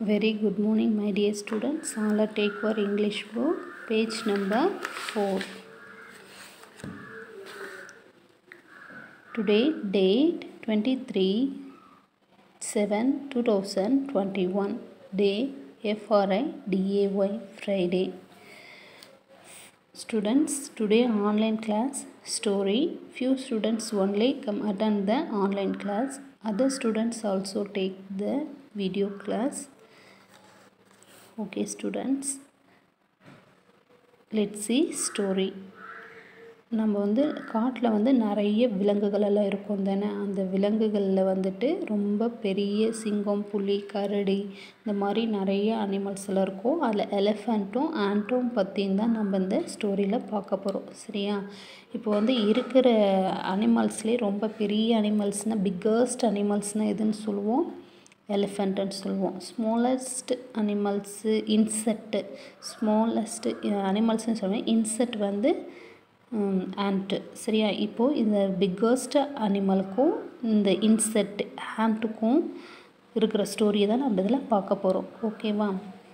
Very good morning, my dear students. All are take for English book, page number 4. Today, date 23 7 2021, day FRI DAY Friday. Students, today online class story. Few students only come attend the online class. Other students also take the video class. Okay, students. Let's see story. நம்ம வந்து காட்டில் வந்து நிறைய விலங்குகள் எல்லாம் இருக்கும் தானே அந்த விலங்குகளில் வந்துட்டு ரொம்ப பெரிய சிங்கம் புலி கரடி இந்த மாதிரி நிறைய அனிமல்ஸ் எல்லாம் இருக்கும் அதில் எலிஃபண்ட்டும் ஆண்ட்டும் பற்றியும் தான் நம்ம இந்த ஸ்டோரியில் பார்க்க போகிறோம் சரியா இப்போ வந்து இருக்கிற அனிமல்ஸ்லேயே ரொம்ப பெரிய அனிமல்ஸ்னால் பிக்கஸ்ட் அனிமல்ஸ்னால் எதுன்னு சொல்லுவோம் எலிஃபண்ட்டுன்னு சொல்லுவோம் ஸ்மாலஸ்ட் அனிமல்ஸு இன்செக்ட்டு ஸ்மாலஸ்ட்டு அனிமல்ஸ்னு சொல்லுவேன் இன்செக்ட் வந்து ஆண்ட்டு சரியா இப்போது இந்த பிக்கஸ்ட் அனிமலுக்கும் இந்த இன்செக்ட் ஆண்ட்டுக்கும் இருக்கிற ஸ்டோரியை தான் நம்ம இதில் பார்க்க போகிறோம் ஓகேவா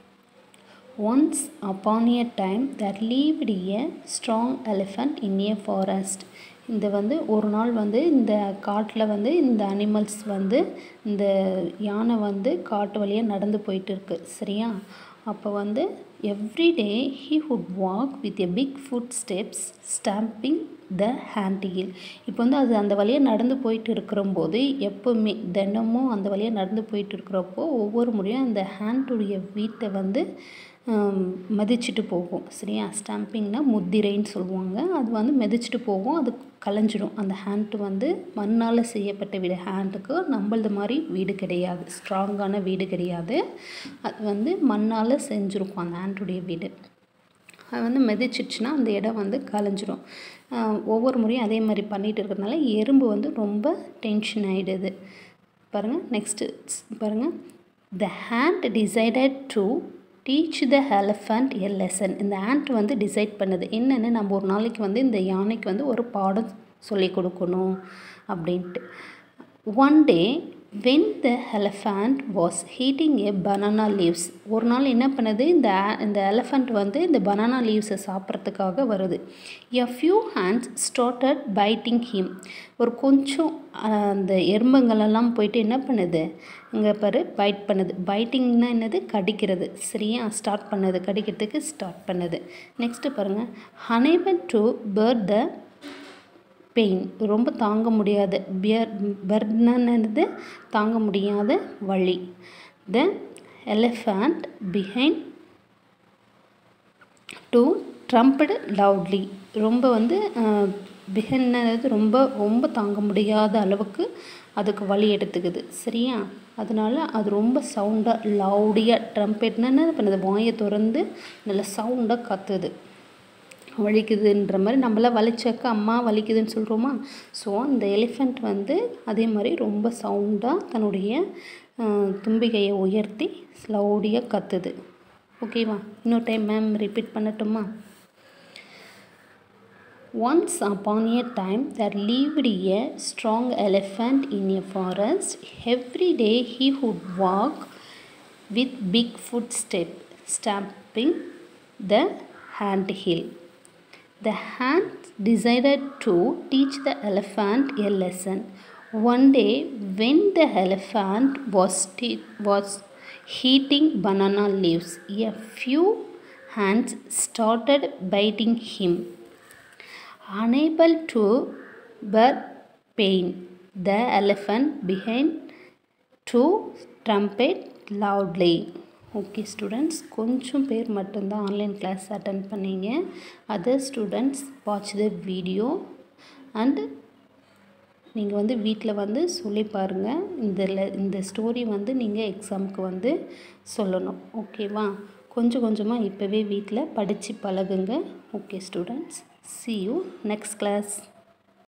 once upon a time that lived a strong elephant in a forest இந்த வந்து ஒரு நாள் வந்து இந்த காட்டில் வந்து இந்த அனிமல்ஸ் வந்து இந்த யானை வந்து காட்டு வழியாக நடந்து போயிட்டு இருக்கு சரியா அப்போ வந்து every day he would walk with a big footsteps stamping the handle இப்போ வந்து அது அந்த வழியாக நடந்து போயிட்டு இருக்கிறம்போது எப்போவுமே தினமும் அந்த வழியாக நடந்து போயிட்டு இருக்கிறப்போ ஒவ்வொரு முறையும் அந்த ஹேண்டுடைய வீட்டை வந்து மதிச்சுட்டு போகும் சரியா ஸ்டாம்பிங்னா முத்திரைன்னு சொல்லுவாங்க அது வந்து மிதிச்சுட்டு போகும் அது கலைஞ்சிடும் அந்த ஹேண்ட்டு வந்து மண்ணால் செய்யப்பட்ட வீடு ஹேண்டுக்கு நம்மளது மாதிரி வீடு கிடையாது ஸ்ட்ராங்கான வீடு கிடையாது அது வந்து மண்ணால் செஞ்சுருக்கும் அந்த ஹேண்டுடைய வீடு அது வந்து மிதிச்சிடுச்சுன்னா அந்த இடம் வந்து கலைஞ்சிரும் ஒவ்வொரு முறையும் அதே மாதிரி பண்ணிகிட்டு இருக்கிறதுனால எறும்பு வந்து ரொம்ப டென்ஷன் ஆகிடுது பாருங்கள் நெக்ஸ்ட்டு பாருங்கள் the ant decided to teach the elephant a lesson இந்த ஆண்ட் வந்து டிசைட் பண்ணுது என்னென்னு நம்ம ஒரு நாளைக்கு வந்து இந்த யானைக்கு வந்து ஒரு பாடம் சொல்லி கொடுக்கணும் அப்படின்ட்டு one day when the elephant was eating a banana leaves ஒரு நாள் என்ன பண்ணுது இந்த இந்த எலஃபண்ட் வந்து இந்த பனானா லீவ்ஸை சாப்பிட்றதுக்காக வருது a few ants started biting him ஒரு கொஞ்சம் அந்த எறும்புங்களெல்லாம் போயிட்டு என்ன பண்ணுது இங்கே பாரு பைட் பண்ணுது பைட்டிங்னா என்னது கடிக்கிறது சரியா ஸ்டார்ட் பண்ணுது கடிக்கிறதுக்கு ஸ்டார்ட் பண்ணுது நெக்ஸ்ட்டு பாருங்கள் unable to bear the pain ரொம்ப தாங்க முடியாத பியர் பர்னது தாங்க முடியாத வழி த எலிஃபண்ட் பிஹைண்ட் டு ட்ரம்ப்டு லவுட்லி ரொம்ப வந்து பிஹன்னது ரொம்ப ரொம்ப தாங்க முடியாத அளவுக்கு அதுக்கு வழி எடுத்துக்குது சரியா அதனால் அது ரொம்ப சவுண்டாக லவுடியாக ட்ரம்பெட்னா என்ன பண்ணுது வாயை திறந்து நல்லா சவுண்டாக கத்துது வலிக்குதுன்ற மாதிரி நம்மளாம் வலிச்சாக்க அம்மா வலிக்குதுன்னு சொல்கிறோமா ஸோ அந்த எலிஃபெண்ட் வந்து அதே மாதிரி ரொம்ப சவுண்டாக தன்னுடைய தும்பிக்கையை உயர்த்தி ஸ்லௌடியாக கத்துது ஓகேவா இன்னொரு டைம் மேம் ரிப்பீட் பண்ணட்டுமா Once upon a time there lived a strong elephant in a forest. Every day he would walk with big footsteps, stamping the hand hill. The hand decided to teach the elephant a lesson. One day, when the elephant was, was eating banana leaves, a few hands started biting him. Unable to bear pain, the elephant began to trumpet loudly. Okay students கொஞ்சம் பேர் மட்டும்தான் online class attend பண்ணீங்க other students watch the video and நீங்கள் வந்து வீட்டில் வந்து சொல்லி பாருங்கள் இந்த இந்த ஸ்டோரி வந்து நீங்கள் எக்ஸாமுக்கு வந்து சொல்லணும் ஓகேவா கொஞ்சம் கொஞ்சமாக இப்போவே வீட்டில் படித்து பழகுங்க okay students see you next class